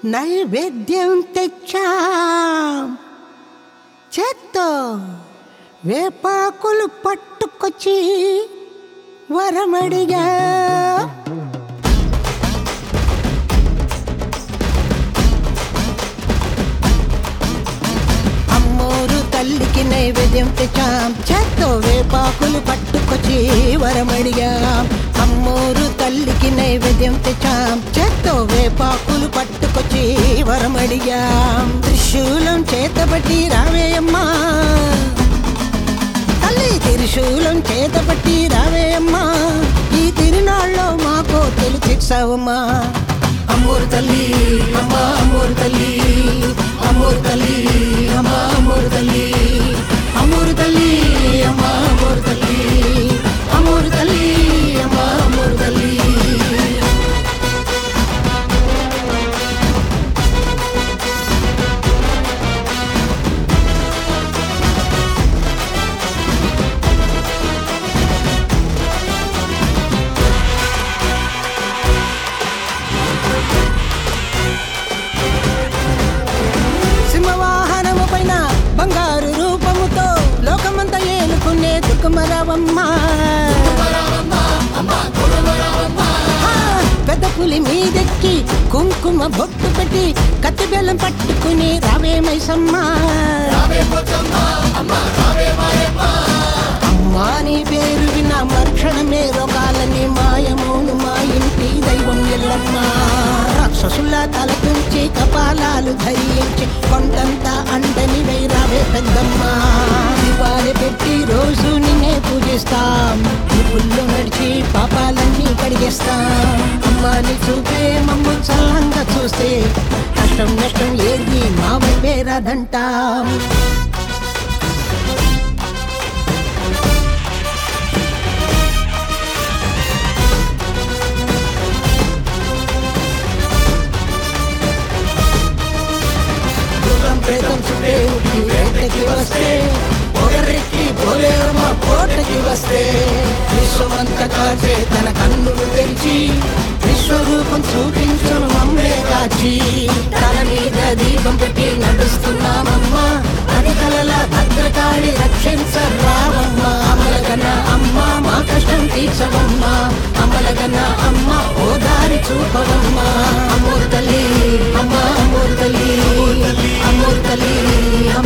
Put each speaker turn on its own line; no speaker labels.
నైవేద్యం తెచ్చాం చేత్తో వేపాకులు పట్టుకొచ్చి వరమడిగా అమ్మోరు తల్లికి నైవేద్యం తెచ్చాం చేత్తో వేపాకులు పట్టుకొచ్చి వరమడిగాం అమ్మోరు తల్లికి నైవేద్యం తెచ్చాం చేత్తో వేపాకులు పట్టుకొచ్చి వరమడిగాం త్రిశూలం చేతబట్టి రావేయమ్మా తల్లి త్రిశూలం చేతబట్టి రావేయమ్మా ఈ తిరునాళ్ళలో మాకు తెలిసిచ్చావమ్మా అమ్మోరు తల్లి అమ్మా అమ్మోరు తల్లి అమ్మోరు తల్లి అమ్మా అమ్మోరు తల్లి అమ్మోరు తల్లి అమ్మా అమ్మోరు తల్లి అమ్మోరు తల్లి అమ్మా అమ్మోరు తల్లి సింహవాహనము పైన బంగారు రూపముతో లోకమంతా ఏలుకునే దుఃఖమరావమ్మ పెద్ద పులి మీదెక్కి కుంకుమ బొట్టు పెట్టి కత్తి బెల్లం పట్టుకుని రావే మైసమ్మ అమ్మా నీ పేరు విన్న మరుక్షణమే రోగాలని మాయమోను మా ఇంటి దైవం ఎల్లమ్మ రాక్షసుల తల తుంచి కపాలాలు ధరించి కొండంతా అండని వైరావే పెద్దమ్మ దివాళి పెట్టి రోజు నిన్నే పూజిస్తాం పుల్లు నడిచి పాపాలన్నీ కడిగేస్తాం అమ్మాని చూపే మమ్ము చల్లంగా చూస్తే కష్టం నష్టం ఏది మా వైపే రాదంటాం భూతం ప్రేతం చుట్టే ఉట్టి వేటకి వస్తే పొగరెక్కి పోలేరమ్మ కోటకి వస్తే విశ్వమంత కాచే తన కన్నులు తెరిచి విశ్వరూపం చూపించును మమ్మే కాచి తల మీద దీపం పెట్టి నడుస్తున్నామమ్మా అది కలల భద్రకాళి రక్షించరావమ్మ అమలగన అమ్మ మా కష్టం తీర్చవమ్మ అమలగన అమ్మ ఓ దారి చూపవమ్మ అమ్మోరు తల్లి అమ్మ అమ్మోరు తల్లి అమ్మోరు తల్లి అమ్మ